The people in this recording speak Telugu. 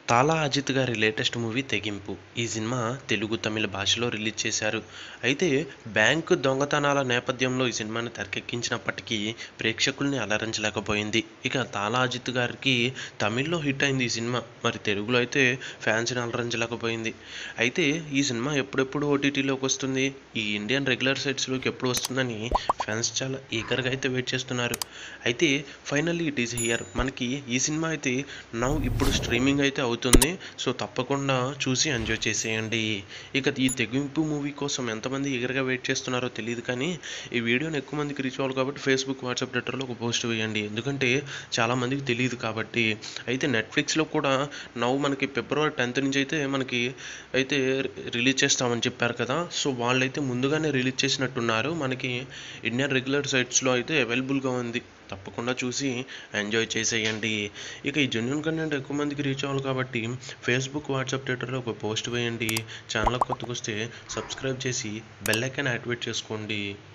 తాలా అజిత్ గారి లేటెస్ట్ మూవీ తెగింపు ఈ సినిమా తెలుగు తమిళ భాషలో రిలీజ్ చేశారు అయితే బ్యాంకు దొంగతనాల నేపథ్యంలో ఈ సినిమాని తెరకెక్కించినప్పటికీ ప్రేక్షకుల్ని అలరించలేకపోయింది ఇక తాలా అజిత్ గారికి తమిళ్లో హిట్ అయింది ఈ సినిమా మరి తెలుగులో అయితే ఫ్యాన్స్ని అలరించలేకపోయింది అయితే ఈ సినిమా ఎప్పుడెప్పుడు ఓటీటీలోకి వస్తుంది ఈ ఇండియన్ రెగ్యులర్ సైట్స్లోకి ఎప్పుడు వస్తుందని ఫ్యాన్స్ చాలా ఈగర్గా అయితే వెయిట్ చేస్తున్నారు అయితే ఫైనల్లీ ఇట్ ఈస్ హియర్ మనకి ఈ సినిమా అయితే నవ్ ఇప్పుడు స్ట్రీమింగ్ అయితే అవుతుంది సో తప్పకుండా చూసి ఎంజాయ్ చేసేయండి ఇక ఈ తెగింపు మూవీ కోసం ఎంతమంది ఈగర్గా వెయిట్ చేస్తున్నారో తెలియదు కానీ ఈ వీడియోని ఎక్కువ మందికి రీచ్ అవ్వాలి కాబట్టి ఫేస్బుక్ వాట్సాప్ ట్విట్టర్లో ఒక పోస్ట్ వేయండి ఎందుకంటే చాలామందికి తెలియదు కాబట్టి అయితే నెట్ఫ్లిక్స్లో కూడా నవ్వు మనకి ఫిబ్రవరి టెన్త్ నుంచి అయితే మనకి అయితే రిలీజ్ చేస్తామని చెప్పారు కదా సో వాళ్ళైతే ముందుగానే రిలీజ్ చేసినట్టున్నారు మనకి ఇండియన్ రెగ్యులర్ సైట్స్లో అయితే అవైలబుల్గా ఉంది తప్పకుండా చూసి ఎంజాయ్ చేసేయండి ఇక ఈ జెన్యున్ కంటెంట్ ఎక్కువ మందికి రీచ్ అవ్వాలి కాబట్టి ఫేస్బుక్ వాట్సాప్ ట్విట్టర్లో ఒక పోస్ట్ వేయండి ఛానల్ కొత్తగా వస్తే సబ్స్క్రైబ్ చేసి బెల్ ఐకాన్ యాక్టివేట్ చేసుకోండి